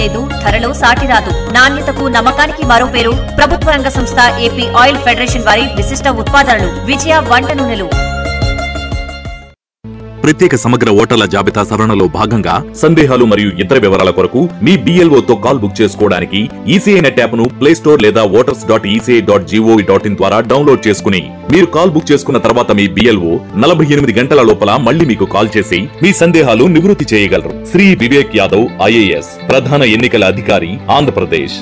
లేదు ధరలో సాటి రాదు నాణ్యతకు నమ్మకానికి మరో పేరు ప్రభుత్వ రంగ సంస్థ ఏపీ ఆయిల్ ఫెడరేషన్ వారి విశిష్ట ఉత్పాదనలు విజయ వంట నూనెలు ప్రత్యేక సమగ్ర ఓటర్ల జాబితా సవరణలో భాగంగా సందేహాలు మరియు ఇతర వివరాల కొరకు మీ BLO తో కాల్ బుక్ చేసుకోవడానికి ఈసీఐ నెట్ యాప్ ను ప్లే స్టోర్ లేదా voters dot ECI dot G O V dot in ద్వారా డౌన్లోడ్ చేసుకుని మీరు కాల్ బుక్ చేసుకున్న తర్వాత మీ బిఎల్ఓ నలభై ఎనిమిది గంటల లోపల మళ్ళీ మీకు కాల్ చేసి మీ సందేహాలు నివృత్తి చేయగలరు శ్రీ వివేక్ యాదవ్ ఐఏఎస్ ప్రధాన ఎన్నికల అధికారి ఆంధ్రప్రదేశ్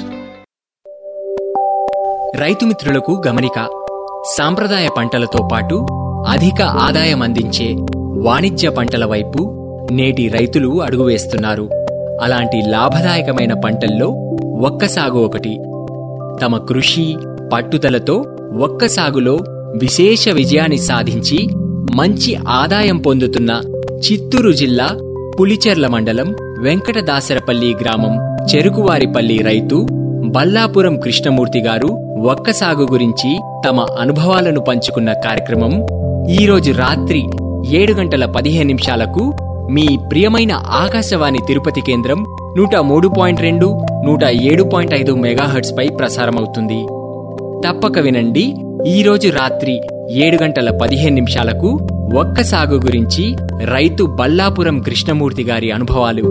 రైతు మిత్రులకు గమనిక సాంప్రదాయ పంటలతో పాటు అధిక ఆదాయం అందించే వాణిజ్య పంటల వైపు నేటి రైతులు అడుగువేస్తున్నారు అలాంటి లాభదాయకమైన పంటల్లో ఒక్క సాగు ఒకటి తమ కృషి పట్టుదలతో ఒక్క సాగులో విశేష విజయాన్ని సాధించి మంచి ఆదాయం పొందుతున్న చిత్తూరు జిల్లా పులిచెర్ల మండలం వెంకటదాసరపల్లి గ్రామం చెరుకువారిపల్లి రైతు బల్లాపురం కృష్ణమూర్తి గారు ఒక్క సాగు గురించి తమ అనుభవాలను పంచుకున్న కార్యక్రమం ఈరోజు రాత్రి ఏడు గంటల పదిహేను నిమిషాలకు మీ ప్రియమైన ఆకాశవాణి తిరుపతి కేంద్రం నూట మూడు పాయింట్ రెండు నూట ఏడు పాయింట్ ఐదు మెగాహర్ట్స్ పై ప్రసారమవుతుంది తప్పక వినండి ఈరోజు రాత్రి ఏడు గంటల పదిహేను నిమిషాలకు ఒక్క సాగు గురించి రైతు బల్లాపురం కృష్ణమూర్తి గారి అనుభవాలు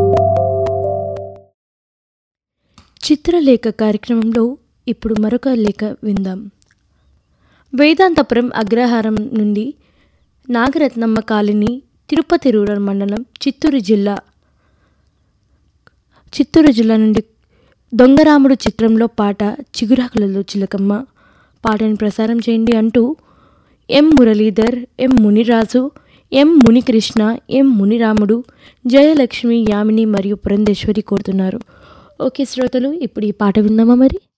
చిత్రలేఖ కార్యక్రమంలో ఇప్పుడు మరొక లేఖ విందాం వేదాంతపురం అగ్రహారం నుండి నాగరత్నమ్మ కాలనీ తిరుపతి రూరల్ మండలం చిత్తూరు జిల్లా చిత్తూరు జిల్లా నుండి దొంగరాముడు చిత్రంలో పాట చిగురాకులలో చిలకమ్మ పాటను ప్రసారం చేయండి అంటూ ఎం మురళీధర్ ఎం మునిరాజు ఎం మునికృష్ణ ఎం మునిరాముడు జయలక్ష్మి యామిని మరియు పురంధేశ్వరి కోరుతున్నారు ఓకే శ్రోతలు ఇప్పుడు ఈ పాట విందామా మరి